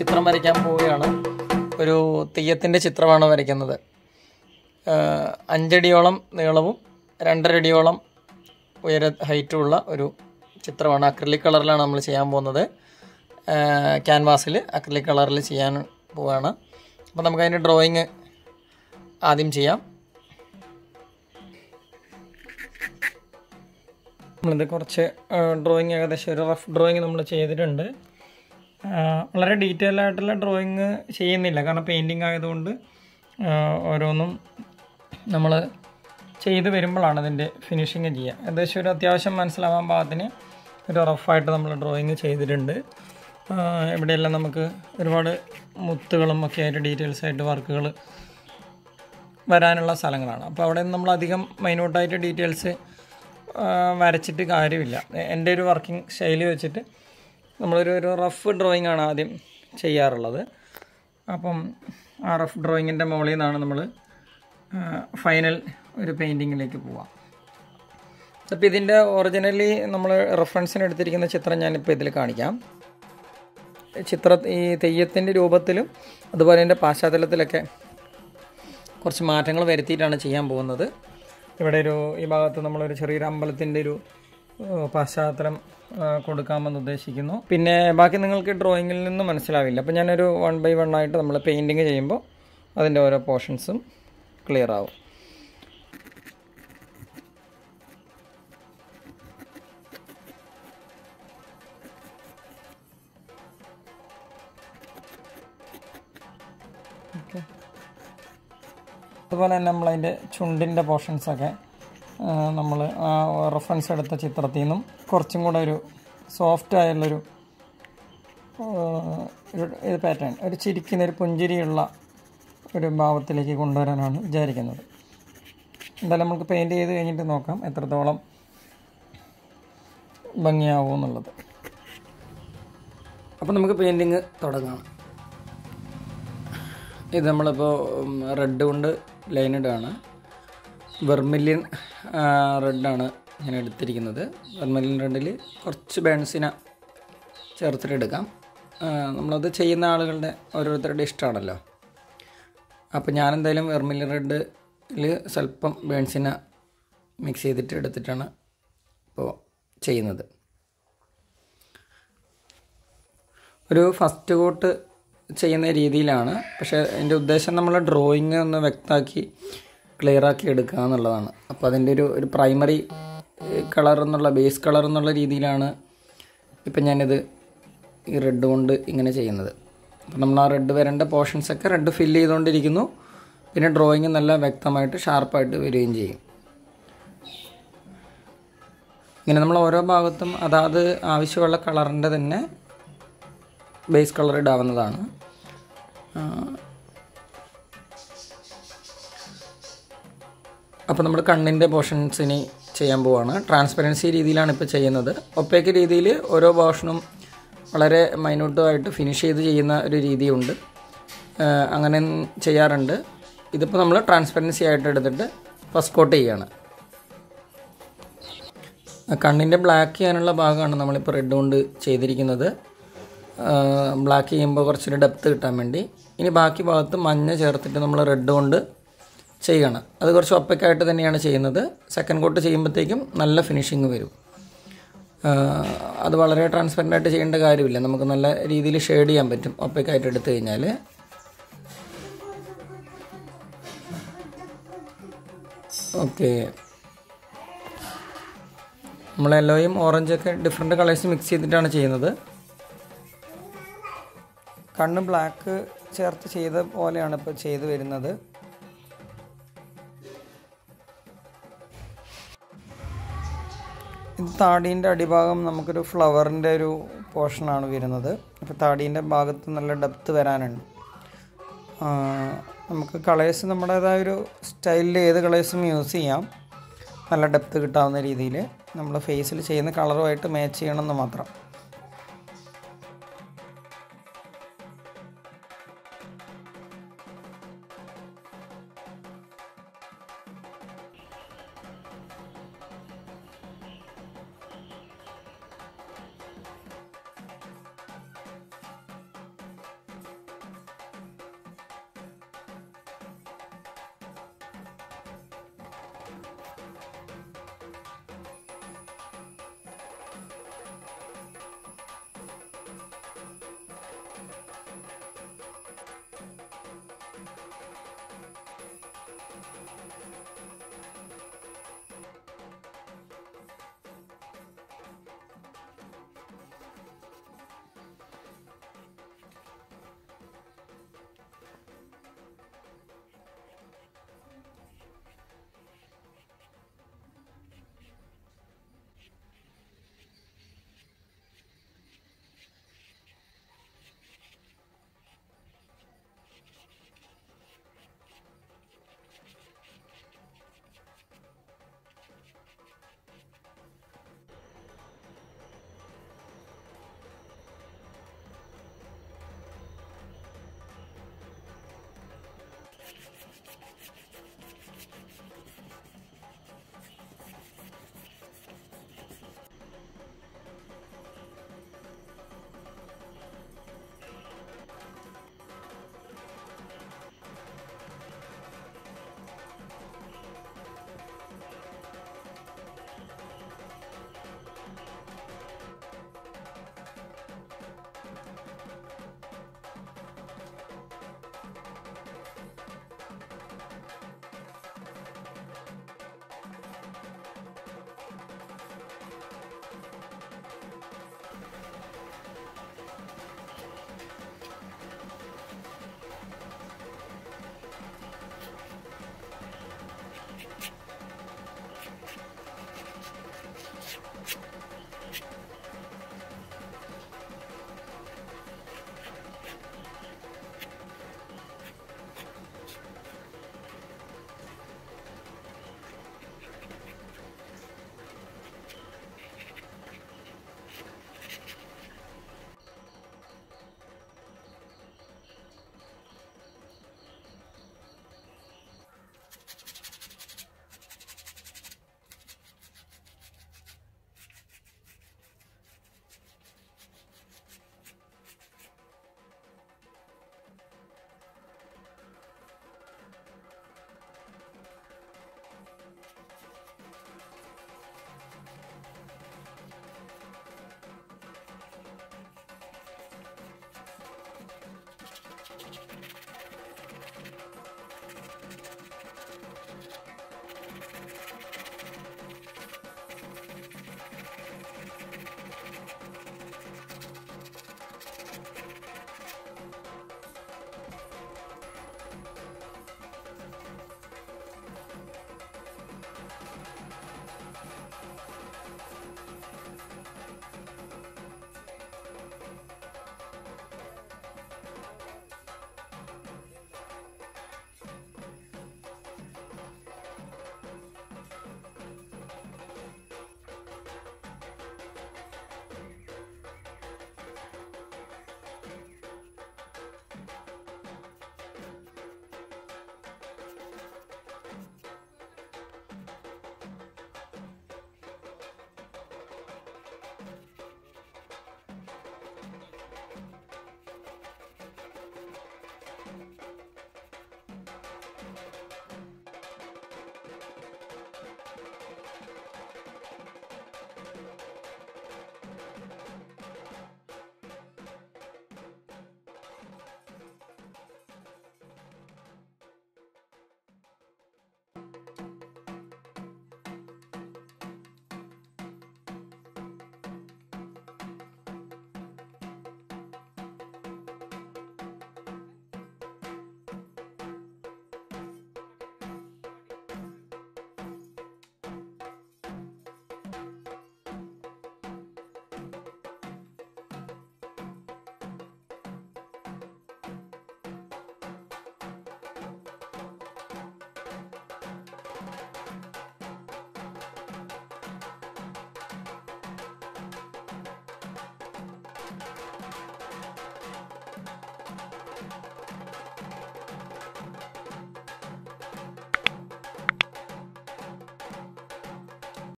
ചിത്രം വരയ്ക്കാൻ പോവുകയാണ് ഒരു തെയ്യത്തിൻ്റെ ചിത്രമാണ് വരയ്ക്കുന്നത് ആഹ് അഞ്ചടിയോളം നീളവും രണ്ടര അടിയോളം ഉയര ഹൈറ്റുമുള്ള ഒരു ചിത്രമാണ് അക്രലിക് കളറിലാണ് നമ്മൾ ചെയ്യാൻ പോകുന്നത് ക്യാൻവാസിൽ അക്രലിക് കളറിൽ ചെയ്യാൻ പോവുകയാണ് അപ്പോൾ നമുക്കതിൻ്റെ ഡ്രോയിങ് ആദ്യം ചെയ്യാം നമ്മളിത് കുറച്ച് ഡ്രോയിങ് ഏകദേശം ഒരു റഫ് ഡ്രോയിങ് നമ്മൾ ചെയ്തിട്ടുണ്ട് ആ, വളരെ ഡീറ്റെയിൽ ആയിട്ടുള്ള ഡ്രോയിങ് ചെയ്യുന്നില്ല കാരണം പെയിൻറ്റിങ് ആയതുകൊണ്ട് ആ, ഓരോന്നും നമ്മൾ ചെയ്ത് വരുമ്പോഴാണ് അതിൻ്റെ ഫിനിഷിങ് ചെയ്യുക ഏകദേശം ഒരു അത്യാവശ്യം മനസ്സിലാവാൻ പാകത്തിന് ഒരു റഫായിട്ട് നമ്മൾ ഡ്രോയിങ് ചെയ്തിട്ടുണ്ട് ആ, ഇവിടെയെല്ലാം നമുക്ക് ഒരുപാട് മുത്തുകളും ഒക്കെ ആയിട്ട് ഡീറ്റെയിൽസ് ആയിട്ട് വർക്കുകൾ വരാനുള്ള സ്ഥലങ്ങളാണ് അപ്പോൾ അവിടെ നമ്മൾ അധികം മൈന്യൂട്ടായിട്ട് ഡീറ്റെയിൽസ് വരച്ചിട്ട് കാര്യമില്ല എ- എൻ്റെ ഒരു വർക്കിംഗ് ശൈലി വെച്ചിട്ട് നമ്മളൊരു ഒരു റഫ് ഡ്രോയിങ് ആണ് ആദ്യം ചെയ്യാറുള്ളത് അപ്പം ആ റഫ് ഡ്രോയിങ്ങിൻ്റെ മുകളിൽ നിന്നാണ് നമ്മൾ ഫൈനൽ ഒരു പെയിൻറ്റിങ്ങിലേക്ക് പോവാം അപ്പോൾ ഇതിൻ്റെ ഒറിജിനലി നമ്മൾ റെഫറൻസിന് എടുത്തിരിക്കുന്ന ചിത്രം ഞാനിപ്പോൾ ഇതിൽ കാണിക്കാം ചിത്ര ഈ തെയ്യത്തിൻ്റെ രൂപത്തിലും അതുപോലെ എൻ്റെ പാശ്ചാത്തലത്തിലൊക്കെ കുറച്ച് മാറ്റങ്ങൾ വരുത്തിയിട്ടാണ് ചെയ്യാൻ പോകുന്നത് ഇവിടെ ഒരു ഈ ഭാഗത്ത് നമ്മളൊരു ചെറിയൊരു അമ്പലത്തിൻ്റെ ഒരു ഏഹ്, പശ്ചാത്തലം ഏഹ്, കൊടുക്കാമെന്ന് ഉദ്ദേശിക്കുന്നു പിന്നെ ബാക്കി നിങ്ങൾക്ക് ഡ്രോയിങ്ങിൽ നിന്ന് മനസ്സിലാവില്ല അപ്പോൾ ഞാനൊരു വൺ ബൈ വൺ ആയിട്ട് നമ്മൾ പെയിൻറ്റിങ് ചെയ്യുമ്പോൾ അതിൻ്റെ ഓരോ പോർഷൻസും ക്ലിയർ ആവും ഓക്കെ അതുപോലെ തന്നെ നമ്മളതിൻ്റെ ചുണ്ടിൻ്റെ പോർഷൻസൊക്കെ നമ്മൾ റെഫറൻസ് എടുത്ത ചിത്രത്തിൽ നിന്നും കുറച്ചും കൂടെ ഒരു സോഫ്റ്റ് ആയുള്ളൊരു ആ, ഒരു ഇത് പാറ്റേൺ ഒരു ചിരിക്കുന്ന ഒരു പുഞ്ചിരിയുള്ള ഒരു ഭാവത്തിലേക്ക് കൊണ്ടുവരാനാണ് വിചാരിക്കുന്നത് എന്തായാലും നമുക്ക് പെയിൻറ്റ് ചെയ്ത് കഴിഞ്ഞിട്ട് നോക്കാം എത്രത്തോളം ഭംഗിയാവും എന്നുള്ളത് അപ്പോൾ നമുക്ക് പെയിൻറ്റിങ് തുടങ്ങാം ഇത് നമ്മളിപ്പോൾ റെഡ് കൊണ്ട് ലൈൻ ഇടുകയാണ് വെർമില്യൻ റെഡാണ് ഞാൻ എടുത്തിരിക്കുന്നത് വെർമില്യൻ റെഡിൽ കുറച്ച് ബേൺസിന ചേർത്തിട്ട് എടുക്കാം ആ, നമ്മളത് ചെയ്യുന്ന ആളുകളുടെ ഓരോരുത്തരുടെ ഇഷ്ടമാണല്ലോ അപ്പോൾ ഞാനെന്തായാലും വെർമില്യൻ റെഡിൽ സ്വല്പം ബേൺസിന മിക്സ് ചെയ്തിട്ട് എടുത്തിട്ടാണ് ഇപ്പോൾ ചെയ്യുന്നത് ഒരു ഫസ്റ്റ് കോട്ട് ചെയ്യുന്ന രീതിയിലാണ് പക്ഷേ എൻ്റെ ഉദ്ദേശം നമ്മൾ ഡ്രോയിങ് ഒന്ന് വ്യക്തമാക്കി ക്ലിയർ ആക്കി എടുക്കുക എന്നുള്ളതാണ് അപ്പോൾ അതിൻ്റെ ഒരു ഒരു പ്രൈമറി കളർ എന്നുള്ള ബേസ് കളർ എന്നുള്ള രീതിയിലാണ് ഇപ്പം ഞാനിത് ഈ റെഡ് കൊണ്ട് ഇങ്ങനെ ചെയ്യുന്നത് അപ്പം നമ്മൾ ആ റെഡ് വരേണ്ട പോർഷൻസൊക്കെ റെഡ് ഫില്ല് ചെയ്തുകൊണ്ടിരിക്കുന്നു പിന്നെ ഡ്രോയിങ് നല്ല വ്യക്തമായിട്ട് ഷാർപ്പായിട്ട് വരികയും ചെയ്യും ഇങ്ങനെ നമ്മൾ ഓരോ ഭാഗത്തും അതാത് ആവശ്യമുള്ള കളറിൻ്റെ തന്നെ ബേസ് കളർ ഇടാവുന്നതാണ് അപ്പോൾ നമ്മൾ കണ്ണിൻ്റെ പോർഷൻസിന് ചെയ്യാൻ പോവാണ് ട്രാൻസ്പെറൻസി രീതിയിലാണ് ഇപ്പോൾ ചെയ്യുന്നത് ഒപ്പേക്ക് രീതിയിൽ ഓരോ പോർഷനും വളരെ മൈന്യൂട്ടുമായിട്ട് ഫിനിഷ് ചെയ്ത് ചെയ്യുന്ന ഒരു രീതിയുണ്ട് ആ, അങ്ങനെ ചെയ്യാറുണ്ട് ഇതിപ്പോൾ നമ്മൾ ട്രാൻസ്പെറൻസി ആയിട്ട് എടുത്തിട്ട് ഫസ്റ്റ് കോട്ട് ചെയ്യുകയാണ് കണ്ണിൻ്റെ ബ്ലാക്ക് ചെയ്യാനുള്ള ഭാഗമാണ് നമ്മളിപ്പോൾ റെഡ് കൊണ്ട് ചെയ്തിരിക്കുന്നത് ബ്ലാക്ക് ചെയ്യുമ്പോൾ കുറച്ചൊരു ഡെപ്ത് കിട്ടാൻ വേണ്ടി ഇനി ബാക്കി ഭാഗത്ത് മഞ്ഞ ചേർത്തിട്ട് നമ്മൾ റെഡ് കൊണ്ട് ചെയ്യണം അത് കുറച്ച് ഒപ്പയ്ക്കായിട്ട് തന്നെയാണ് ചെയ്യുന്നത് സെക്കൻഡ് കോട്ട് ചെയ്യുമ്പോഴത്തേക്കും നല്ല ഫിനിഷിങ് വരും ആ, അത് വളരെ ട്രാൻസ്പെറൻ്റ് ആയിട്ട് ചെയ്യേണ്ട കാര്യമില്ല നമുക്ക് നല്ല രീതിയിൽ ഷെയ്ഡ് ചെയ്യാൻ പറ്റും ഒപ്പയ്ക്കായിട്ട് എടുത്തു കഴിഞ്ഞാൽ ഓക്കെ നമ്മൾ യെല്ലോയും ഓറഞ്ചൊക്കെ ഡിഫറെൻറ്റ് കളേഴ്സ് മിക്സ് ചെയ്തിട്ടാണ് ചെയ്യുന്നത് കണ്ണ് ബ്ലാക്ക് ചേർത്ത് ചെയ്ത പോലെയാണ് ഇപ്പോൾ ചെയ്തു വരുന്നത് ഇത് താടീൻ്റെ അടിഭാഗം നമുക്കൊരു ഫ്ലവറിൻ്റെ ഒരു പോർഷനാണ് വരുന്നത് അപ്പോൾ താടീൻ്റെ ഭാഗത്ത് നല്ല ഡെപ്ത് വരാനുണ്ട് ആ, നമുക്ക് കളേഴ്സ് നമ്മുടേതായ ഒരു സ്റ്റൈലിൽ ഏത് കളേഴ്സും യൂസ് ചെയ്യാം നല്ല ഡെപ്ത് കിട്ടാവുന്ന രീതിയിൽ നമ്മൾ ഫേസിൽ ചെയ്യുന്ന കളറുമായിട്ട് മാച്ച് ചെയ്യണമെന്ന് മാത്രം